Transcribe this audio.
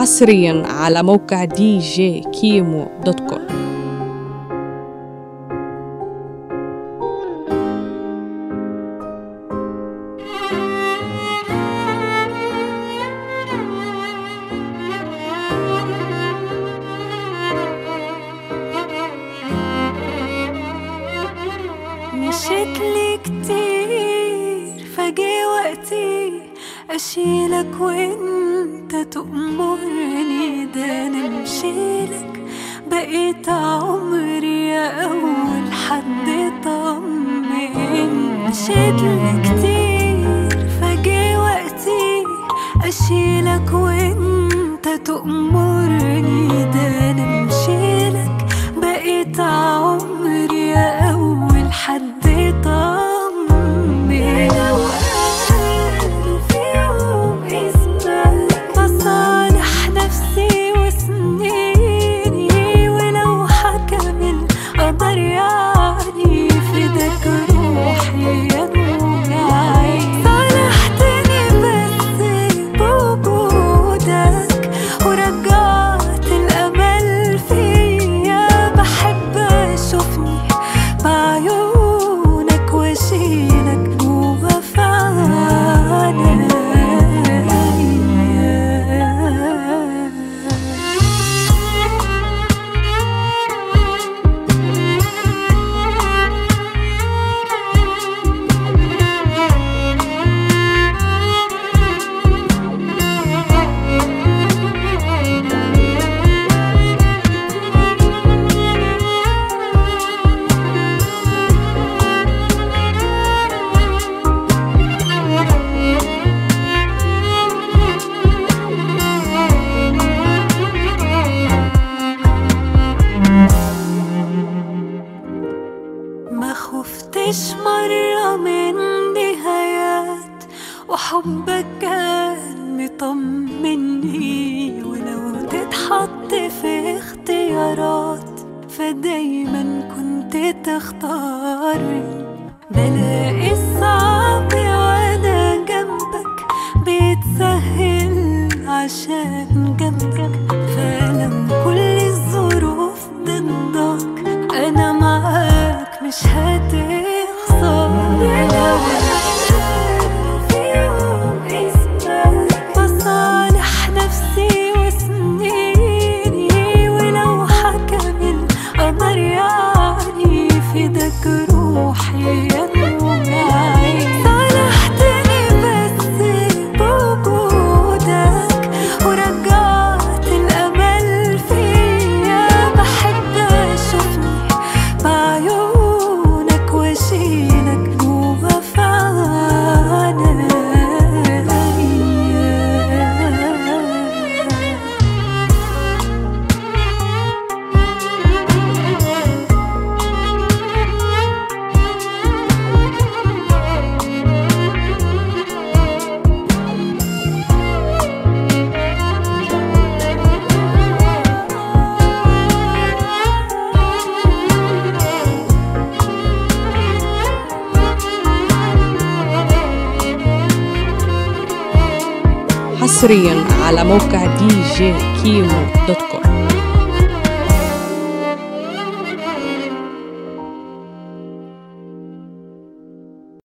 حصريا على موقع دي جي كيمو دوت كوم مشيت لي كتير فجي وقتي أشيلك وانت تأمرني ده أنا مشيلك بقيت عمري يا أول حد طمن مشيت لي كتير فجي وقتي أشيلك وانت تأمرني ده أنا مشيلك بقيت عمري يا أول حد طمني لو قال في يوم اسمك بصالح نفسي وسنيني ولو حكم القدر يعني فداك روحي يا نور عيني صالحتني بس بوجودك ورجعت الأمل فيا بحب أشوفني بعيونك واشيلك جوا في عينيا ما خفتش مرة من نهايات وحبك كان مطمني ولو تتحط في اختيارات فدايما كنت تختارني بلاقي الصعب وانا جنبك بيتسهل عشان جنبك فلو كل الظروف ضدك انا معاك مش هتخسر لو في يوم اسمك بصالح نفسي وسنيني ولو حكم القدر يعني فداك روحي يا نور عيني صالحتني بس بوجودك ورجعت الأمل فيا بحب أشوفني بعيونك واشيلك جوا في عينيا حصريا على موقع دي جي كيمو دوت كوم